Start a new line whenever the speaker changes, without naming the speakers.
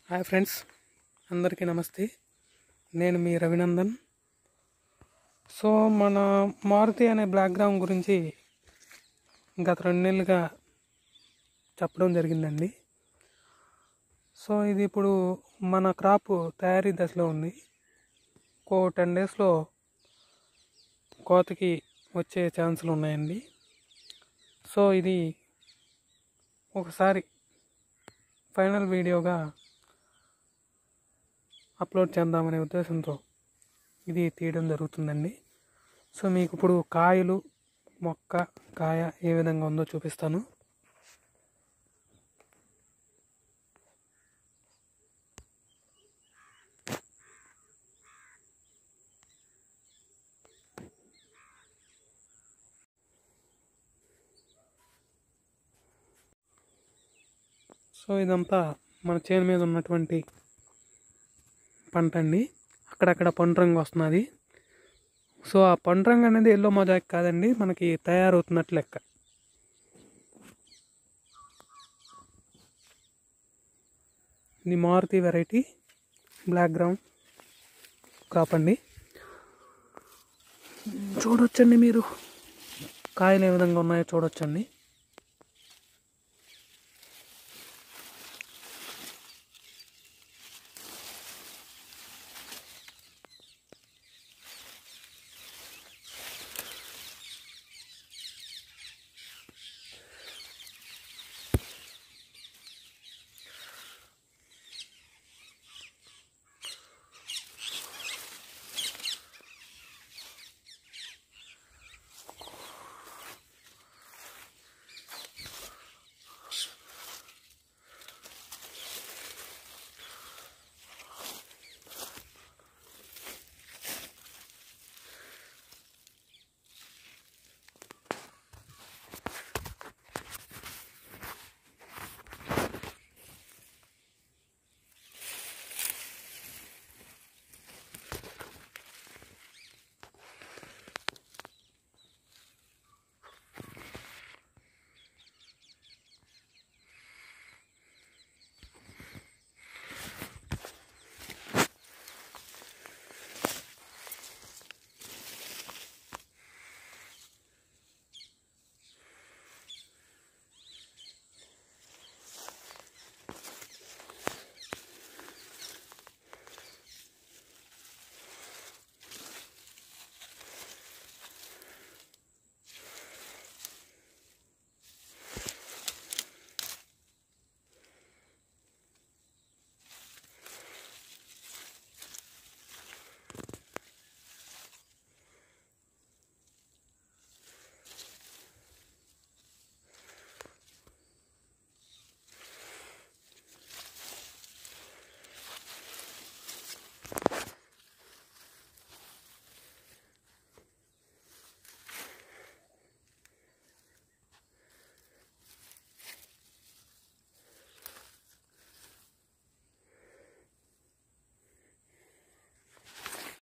hi friends అందరికీ నమస్తే నేను మీ రవినందన్ సో మన మారుతి అనే బ్లాక్ గ్రౌండ్ గురించి గత రెండు నెలలుగా చెప్పడం జరిగిందండి సో ఇది ఇప్పుడు మన క్రాప్ తయారీ దశలో ఉంది ఇంకో టెన్ డేస్లో కోతకి వచ్చే ఛాన్సులు ఉన్నాయండి సో ఇది ఒకసారి ఫైనల్ వీడియోగా అప్లోడ్ చేద్దామనే ఉద్దేశంతో ఇది తీయడం జరుగుతుందండి సో మీకు ఇప్పుడు కాయలు మొక్క కాయ ఏ విధంగా ఉందో చూపిస్తాను సో ఇదంతా మన చేను మీద ఉన్నటువంటి పంట అండి అక్కడక్కడ పండు రంగు వస్తున్నది సో ఆ పండు రంగు అనేది ఎల్లో మొజాక్ కాదండి మనకి తయారవుతున్నట్లు లెక్క ఇది Maruti variety black ground crop అండి చూడొచ్చండి మీరు కాయలు ఏ విధంగా ఉన్నాయో చూడొచ్చండి